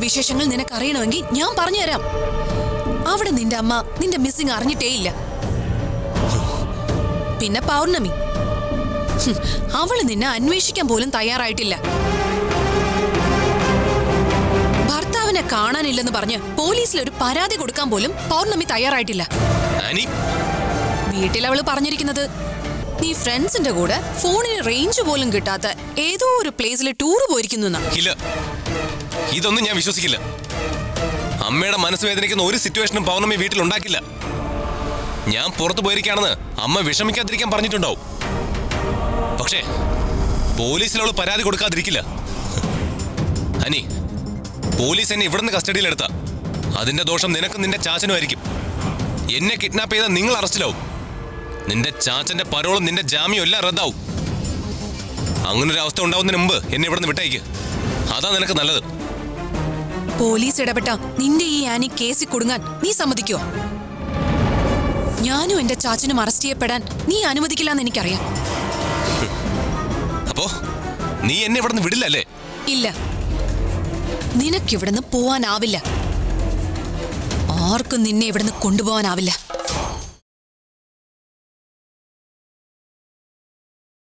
വിശേഷങ്ങൾ നിനക്ക് അറിയണമെങ്കിൽ ഞാൻ പറഞ്ഞുതരാം അവിടെ നിന്റെ അമ്മ നിന്റെ മിസ്സിംഗ് അറിഞ്ഞിട്ടേയില്ല പിന്നെ പൗർണമി ഹും, അവള് നിന്നെ അന്വേഷിക്കാൻ പോലും തയ്യാറായിട്ടില്ല ഭർത്താവിനെ കാണാനില്ലെന്ന് പറഞ്ഞ് പോലീസിൽ ഒരു പരാതി കൊടുക്കാൻ പോലും പൗർണമി തയ്യാറായിട്ടില്ല ആനി വീട്ടിൽ അവള് പറഞ്ഞിരിക്കുന്നത് നീ ഫ്രണ്ട്സിന്റെ കൂടെ ഫോണിന് റേഞ്ച് പോലും കിട്ടാത്ത ഏതോ ഒരു പ്ലേസിൽ ടൂർ പോയിരിക്കുന്നു എന്നാ. ഇല്ല ഇതൊന്നും ഞാൻ വിശ്വസിക്കില്ല അമ്മയുടെ മനസ്സ് വേദനിക്കുന്ന ഒരു സിറ്റുവേഷനും പൗർണമി വീട്ടിൽ ഉണ്ടാക്കില്ല ഞാൻ പുറത്തു പോയിരിക്കുകയാണെന്ന് അമ്മ വിഷമിക്കാതിരിക്കാൻ പറഞ്ഞിട്ടുണ്ടാവും പക്ഷേ പോലീസിൽ അവൾ പരാതി കൊടുക്കാതിരിക്കില്ല അനി പോലീസ് എന്നെ ഇവിടുന്ന് കസ്റ്റഡിയിലെടുത്ത അതിന്റെ ദോഷം നിനക്കും നിന്റെ ചാച്ചനും ആയിരിക്കും എന്നെ കിഡ്നാപ്പ് ചെയ്ത നിങ്ങൾ അറസ്റ്റിലാവും നിന്റെ ചാച്ചന്റെ പരോളും നിന്റെ ജാമ്യം എല്ലാം റദ്ദാവും അങ്ങനൊരു അവസ്ഥ ഉണ്ടാവുന്നതിന് മുമ്പ് എന്നെ ഇവിടുന്ന് വിട്ടയക്ക് അതാ നിനക്ക് നല്ലത് പോലീസ് ഇടപെട്ട നിന്റെ ഈ ആനി കേസിൽ കുടുങ്ങാൻ നീ സമ്മതിക്കോ ഞാനും എന്റെ ചാച്ചനും അറസ്റ്റ് ചെയ്യപ്പെടാൻ നീ അനുവദിക്കില്ലെന്ന് എനിക്കറിയാം അപ്പോ നീ എന്നെ ഇവിടുന്ന് വിടില്ലല്ലേ ഇല്ല നിനക്കിവിടുന്ന് പോവാനാവില്ല ആർക്കും നിന്നെ ഇവിടുന്ന് കൊണ്ടുപോവാനാവില്ല